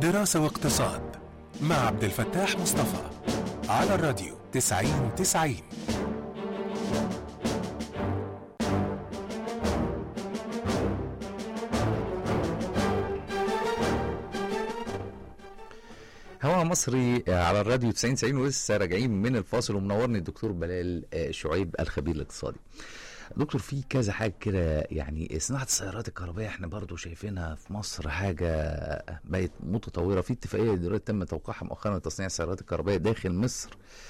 دراسة واقتصاد مع عبد الفتاح مصطفى على الراديو 90 90 هوا مصري على الراديو 90 90 ولسه راجعين من الفاصل ومنورني الدكتور بلال آه، شعيب الخبير الاقتصادي. دكتور في كذا حاجه كده يعني صناعه السيارات الكهربائيه احنا برضو شايفينها في مصر حاجه بقت متطوره في اتفاقيه دلوقتي تم توقيعها مؤخرا لتصنيع السيارات الكهربائيه داخل مصر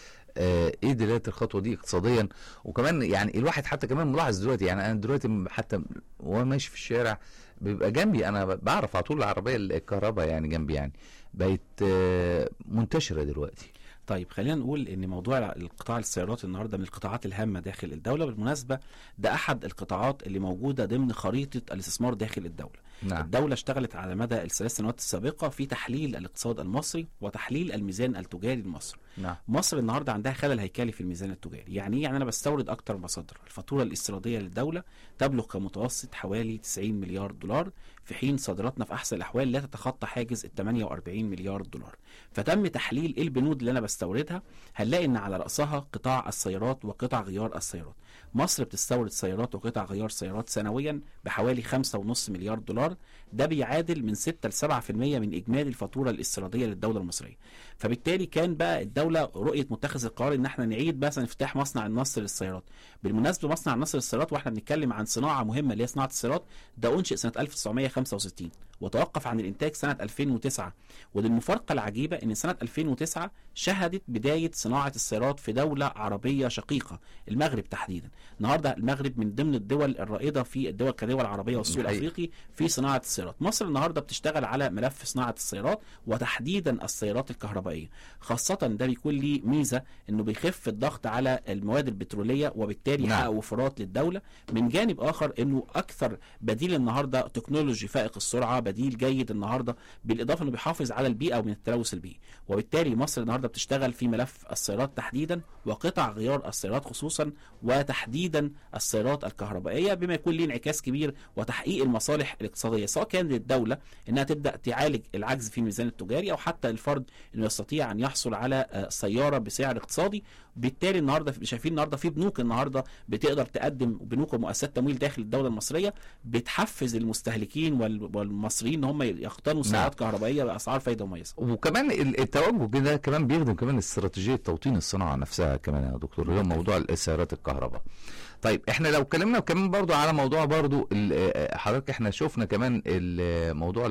آه، ايه دلالة الخطوه دي اقتصاديا وكمان يعني الواحد حتى كمان ملاحظ دلوقتي يعني انا دلوقتي حتى وانا ماشي في الشارع بيبقى جنبي انا بعرف على طول العربيه الكهرباء يعني جنبي يعني بقت آه، منتشره دلوقتي طيب خلينا نقول ان موضوع القطاع السيارات النهارده من القطاعات الهامه داخل الدوله بالمناسبه ده احد القطاعات اللي موجوده ضمن خريطه الاستثمار داخل الدوله نعم الدولة اشتغلت على مدى الثلاث سنوات السابقة في تحليل الاقتصاد المصري وتحليل الميزان التجاري لمصر. نعم مصر النهارده عندها خلل هيكلي في الميزان التجاري، يعني ايه؟ يعني انا بستورد اكتر مصادر، الفاتورة الاستيرادية للدولة تبلغ كمتوسط حوالي 90 مليار دولار في حين صادراتنا في احسن الاحوال لا تتخطى حاجز ال 48 مليار دولار. فتم تحليل ايه البنود اللي انا بستوردها، هنلاقي ان على راسها قطاع السيارات وقطع غيار السيارات. مصر بتستورد سيارات وقطع غيار سيارات سنويا بحوالي 5.5 مليار دولار ده بيعادل من 6 ل 7% من اجمالي الفاتوره الاستيراديه للدوله المصريه فبالتالي كان بقى الدوله رؤيه متخذ القرار ان احنا نعيد مثلا افتتاح مصنع النصر للسيارات بالمناسبه مصنع النصر للسيارات واحنا بنتكلم عن صناعه مهمه اللي هي صناعه السيارات ده انشئ سنه 1965 وتوقف عن الانتاج سنه 2009 ودي المفارقه العجيبه ان سنه 2009 شهدت بدايه صناعه السيارات في دوله عربيه شقيقه المغرب تحديدا النهارده المغرب من ضمن الدول الرائده في الدول كدول عربيه والسوق الحقيقة. الافريقي في صناعه السيارات مصر النهارده بتشتغل على ملف صناعه السيارات وتحديدا السيارات الكهربائيه خاصه ده بيكون ليه ميزه انه بيخف الضغط على المواد البتروليه وبالتالي نعم. يحقق وفرات للدوله من جانب اخر انه اكثر بديل النهارده تكنولوجي فائق السرعه بديل جيد النهارده بالاضافه انه بيحافظ على البيئه ومن التلوث البيئي وبالتالي مصر النهارده بتشتغل في ملف السيارات تحديدا وقطع غيار السيارات خصوصا وتحديدا السيارات الكهربائيه بما يكون ليه انعكاس كبير وتحقيق المصالح الاقتصاديه سواء كان للدوله انها تبدا تعالج العجز في الميزان التجاري او حتى الفرد انه يستطيع ان يحصل على آه، سياره بسعر اقتصادي بالتالي النهارده شايفين النهارده في بنوك النهارده بتقدر تقدم بنوك ومؤسسات تمويل داخل الدوله المصريه بتحفز المستهلكين وال- والمصريين ان هم يقتنوا سيارات كهربائيه باسعار فايده مميزه وكمان ال- التوجه ده كمان بيخدم كمان استراتيجيه توطين الصناعه نفسها كمان يا دكتور اللي هو موضوع السيارات الكهرباء طيب احنا لو اتكلمنا كمان برضو على موضوع برضو ال- آه، حضرتك احنا شفنا كمان الموضوع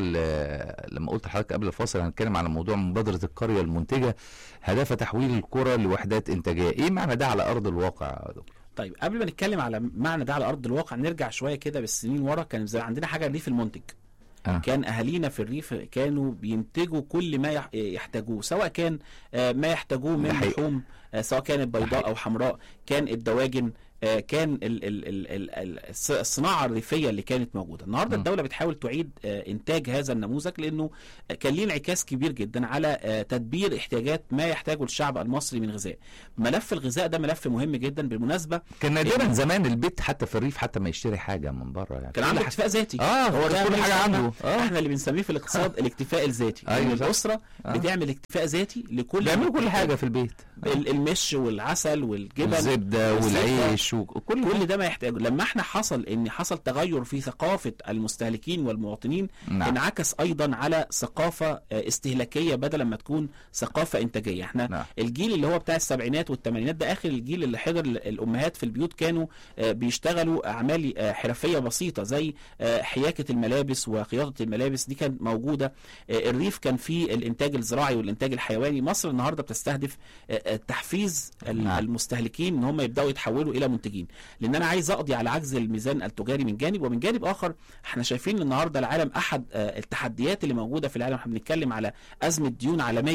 لما قلت لحضرتك قبل الفاصل هنتكلم على موضوع مبادره القريه المنتجه هدفها تحويل القرى لوحدات انتاجيه ايه معنى ده على ارض الواقع يا دكتور طيب قبل ما نتكلم على معنى ده على ارض الواقع نرجع شويه كده بالسنين ورا كان زي عندنا حاجه الريف المنتج آه. كان اهالينا في الريف كانوا بينتجوا كل ما يح- يحتاجوه سواء كان آه، ما يحتاجوه من ده حقيقي. لحوم آه، سواء كانت بيضاء حقيقي. او حمراء كان الدواجن آه، كان ال ال ال ال ال الص- الصناعه الريفيه اللي كانت موجوده النهارده م. الدوله بتحاول تعيد آه، انتاج هذا النموذج لانه آه، كان ليه انعكاس كبير جدا على آه، تدبير احتياجات ما يحتاجه الشعب المصري من غذاء ملف الغذاء ده ملف مهم جدا بالمناسبه كان نادرا زمان البيت حتى في الريف حتى ما يشتري حاجه من بره يعني كان عنده اكتفاء ذاتي اه هو ده كل ما حاجه يسمى- عنده اه احنا اللي بنسميه في الاقتصاد الاكتفاء الذاتي أيوة أيوة صح. الاسره آه. بتعمل اكتفاء ذاتي لكل بيعملوا كل حاجه في البيت ال- المش والعسل والجبن الزبده والزبدة. والعيش وكل كل ده ما يحتاجه لما احنا حصل ان حصل تغير في ثقافه المستهلكين والمواطنين نعم. انعكس ايضا على ثقافه آه، استهلاكيه بدل ما تكون ثقافه انتاجيه احنا نعم. الجيل اللي هو بتاع السبعينات والثمانينات ده اخر الجيل اللي حضر ال- الامهات في البيوت كانوا آه، بيشتغلوا اعمال آه، حرفيه بسيطه زي آه، حياكه الملابس وخياطه الملابس دي كانت موجوده آه، الريف كان فيه الانتاج الزراعي والانتاج الحيواني مصر النهارده بتستهدف آه، آه، تحفيز ال- نعم. المستهلكين ان هم يبداوا يتحولوا الى منتجين لان انا عايز اقضي على عجز الميزان التجاري من جانب ومن جانب اخر احنا شايفين النهارده العالم احد آه، التحديات اللي موجوده في العالم احنا بنتكلم على ازمه ديون عالميه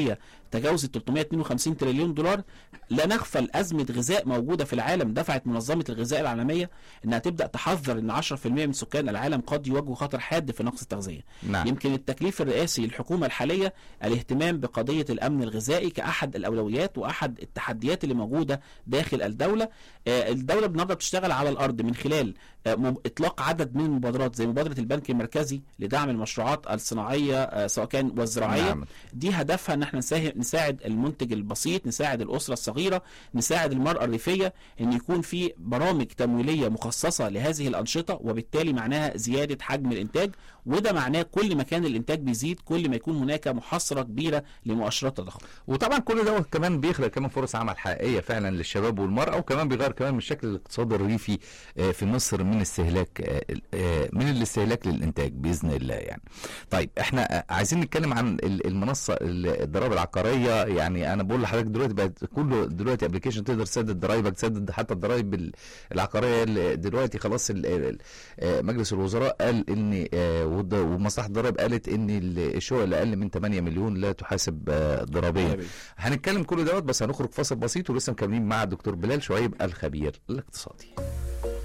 تجاوزت 352 تريليون دولار لا نغفل ازمه غذاء موجوده في العالم دفعت منظمه الغذاء العالميه انها تبدا تحذر ان 10% من سكان العالم قد يواجهوا خطر حاد في نقص التغذيه نعم يمكن التكليف الرئاسي للحكومة الحالية الاهتمام بقضية الأمن الغذائي كأحد الأولويات وأحد التحديات اللي موجودة داخل الدولة آه، الدولة النهارده بتشتغل على الأرض من خلال آه، مب- إطلاق عدد من المبادرات زي مبادرة البنك المركزي لدعم المشروعات الصناعية آه، سواء كان والزراعية نعم. دي هدفها ان احنا نساهم نساعد المنتج البسيط نساعد الاسره الصغيره نساعد المراه الريفيه ان يكون في برامج تمويليه مخصصه لهذه الانشطه وبالتالي معناها زياده حجم الانتاج وده معناه كل ما كان الانتاج بيزيد كل ما يكون هناك محاصره كبيره لمؤشرات التضخم وطبعا كل ده كمان بيخلق كمان فرص عمل حقيقيه فعلا للشباب والمراه وكمان بيغير كمان من شكل الاقتصاد الريفي آه، في مصر من استهلاك آه، آه، من الاستهلاك للانتاج باذن الله يعني. طيب احنا آه، عايزين نتكلم عن ال- المنصه ال- الضرائب العقاريه يعني انا بقول لحضرتك دلوقتي بقت كله دلوقتي ابلكيشن تقدر تسدد ضرايبك تسدد حتى الضرايب ال- العقاريه اللي دلوقتي خلاص ال- ال- آه، مجلس الوزراء قال ان آه، والض- ومصلحه الضرائب قالت ان ال- الشقق اللي اقل من 8 مليون لا تحاسب آه، ضريبيا هنتكلم كل دوت بس هنخرج فاصل بسيط ولسه مكملين مع الدكتور بلال شعيب الخبير الاقتصادي